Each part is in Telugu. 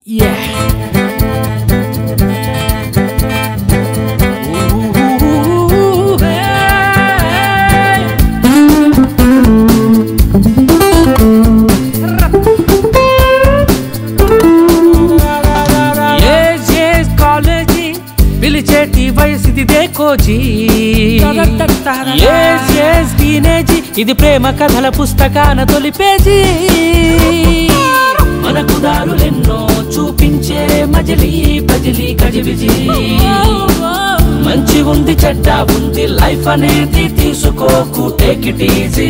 Yeah. Ooh, hey. Yes, yes, college పిలిచేటి వయసిది దేకోజీ yes, yes, టీనేజీ ఇది ప్రేమ కథల పుస్తకాన తొలి పేజీ మనకు దారులెన్నో చూపించే మజిలీ బజిలీ గజిబిజి మంచి ఉంది చెడ్డ ఉంది లైఫ్ అనేది తీసుకోకు టేక్ ఇట్ ఈజీ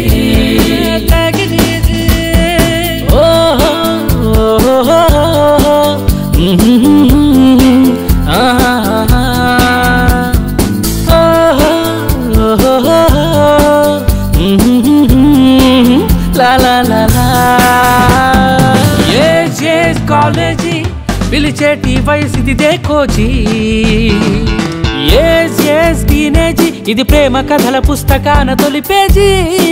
లా లా లా లా ఏజ్ ఏజ్ కాలేజీ పిలిచేటి వయసిది దేకోజీ ఏజ్ ఏజ్ టీనేజీ ఇది ప్రేమ కథల పుస్తకాన తొలి పేజీ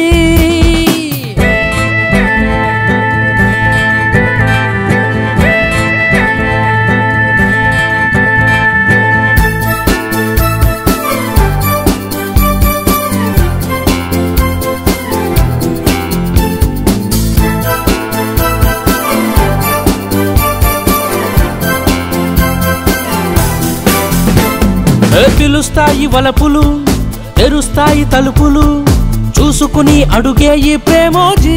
ఏ పిలుస్తాయి వలపులు తెరుస్తాయి తలుపులు చూసుకుని అడుగే ఈ ప్రేమోజీ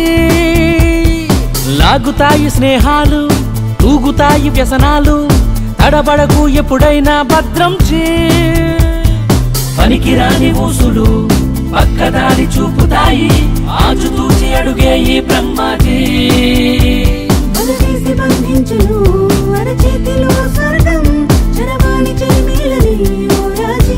లాగుతాయి స్నేహాలు తూగుతాయి వ్యసనాలు తడబడకు ఎప్పుడైనా భద్రం చే పనికిరాని ఊసులు పక్కదారి చూపుతాయి ఆచుతూచి అడుగే ఈ బ్రహ్మాజీ వలవేసి బంధించును అరచేతిలో స్వర్గం చరవాణి చెలిమేలని ఓ రాజీ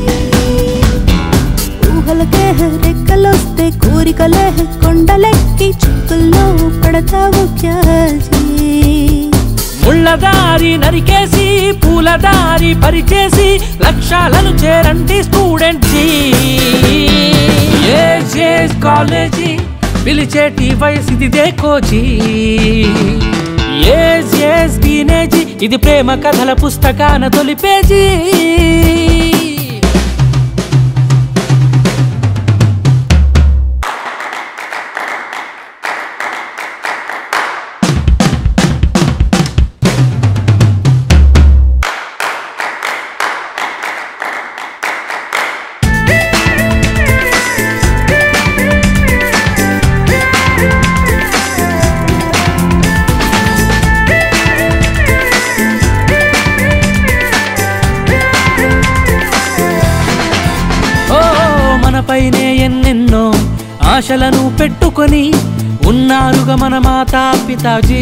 ఊహలకే రెక్కలొస్తే కోరికలే కొండలెక్కి చుక్కుల్లో పడతావు క్యాజీ ముళ్ళదారి నరికేసి పూలదారి పరిచేసి లక్ష్యాలను చేరండి స్టూడెంట్ ఏజ్ ఏజ్ కాలేజీ పిలిచేటి వయసిది దేకోజీ ఏజ్ ఏజ్ టీనేజీ ఇది ప్రేమ కథల పుస్తకాన తొలి పేజీ ఓ మనపైనే ఎన్నెన్నో ఆశలను పెట్టుకొని ఉన్నారుగా మన మాతా పితాజీ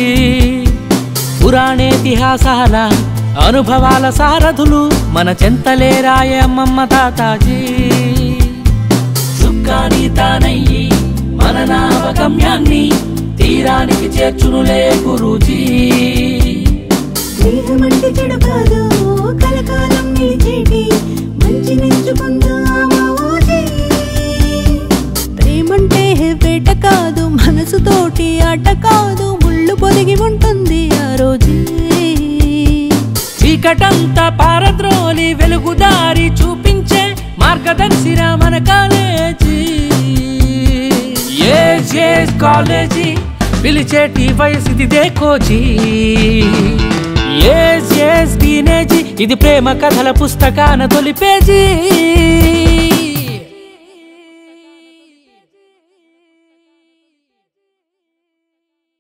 పురాణేతిహాసాల అనుభవాల సారథులు మన చెంతలేరాయ అమ్మమ్మ తాతాజీ చుక్కాని తానయ్యి మన నావగమ్యాన్ని తీరానికి చేర్చునులే గురూజీ స్నేహమంటే చెడు కాదు కలకాలం నిలిచేటి మంచి నెంచుకుందామా ఓజీ ప్రేమంటే వేట కాదు మనసుతోటి ఆట కాదు ముళ్ళు పొదిగి ఉంటుంది ఆ రోజే చీకటంతా పారద్రోలి వెలుగుదారి చూపించే మార్గదర్శిరా మన కాలేజీ ఏజ్ ఏజ్ కాలేజీ పిలిచేటి వయసిది దేకోజీ ఏజ్ ఏజ్ టీనేజీ ఇది ప్రేమ కథల పుస్తకాన తొలి పేజీ